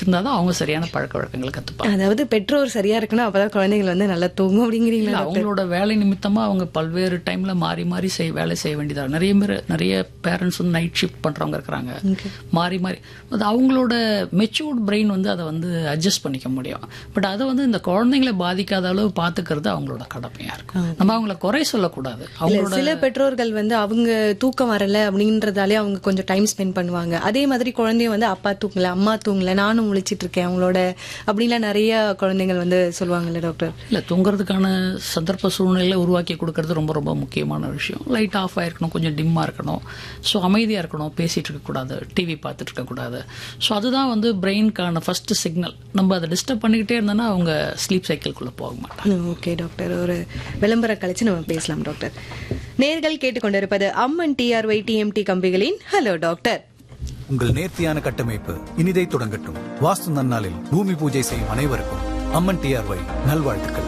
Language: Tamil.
இருந்தால் தான் அவங்க சரியான பழக்க வழக்கங்களை கற்றுப்பாங்க அதாவது பெற்றோர் சரியா இருக்கணும் அப்பதான் குழந்தைகள் வந்து நல்லா தூங்கும் அப்படிங்கிறீங்களா இல்ல, அவங்களோட வேலை நிமித்தமா அவங்க பல்வேறு டைம்ல மாறி மாறி செய் வேலை செய்ய வேண்டியதா இருக்கு. நிறைய பேர் நிறைய பேரண்ட்ஸ் வந்து நைட் ஷிஃப்ட் பண்றவங்க இருக்கிறாங்க மாறி மாறி அது அவங்களோட மெச்சூர்ட் பிரெயின் வந்து அதை வந்து அட்ஜஸ்ட் பண்ணிக்க முடியும் பட் அதை வந்து இந்த குழந்தைங்களை பாதிக்காத அளவு பாத்துக்கிறது அவங்களோட கடமையா இருக்கும் நம்ம அவங்கள குறை சொல்லக்கூடாது இல்ல, அவங்களோட சில பெற்றோர்கள் வந்து அவங்க தூக்கம் வரல அப்படின்றதாலே அவங்க கொஞ்சம் டைம் ஸ்பெண்ட் பண்ணுவாங்க அதே மாதிரி குழந்தைய வந்து அப்பா தூங்கல அம்மா தூங்கல நானும் முழிச்சிட்டு இருக்கேன் அவங்களோட அப்படின்லாம் நிறைய குழந்தைகள் வந்து சொல்லுவாங்கல்ல டாக்டர் இல்ல தூங்குறதுக்கான சந்தர்ப்ப சூழ்நிலையை உருவாக்கி கொடுக்கறது ரொம்ப ரொம்ப முக்கியமான விஷயம் லைட் ஆஃப் ஆயிருக்கணும் கொஞ்சம் டிம்மா இருக்கணும் ஸோ அமைதியா இருக்கணும் பேசிட்டு இருக்கக்கூடாது டிவி பார்த்துட்டு இருக்கக்கூடாது ஸோ அதுதான் வந்து பிரெயின்கான ஃபர்ஸ்ட் சிக்னல் நம்ம அதை டிஸ்டர்ப் பண்ணிக்கிட்டே இருந்தோம்னா அவங்க ஸ்லீப் சைக்கிள்குள்ள போக மாட்டாங்க ஓகே டாக்டர் ஒரு விளம்பரம் கழிச்சு நம்ம பேசலாம் டாக்டர் நேர்கள் கேட்டுக்கொண்டிருப்பது அம்மன் டிஆர்ஒய் டிஎம்டி கம்பிகளின் ஹலோ டாக்டர் உங்கள் நேர்த்தியான கட்டமைப்பு இனிதை தொடங்கட்டும் வாஸ்து நன்னாளில் பூமி பூஜை செய்யும் அனைவருக்கும் அம்மன் டிஆர்ஒய் நல்வாழ்த்துக்கள்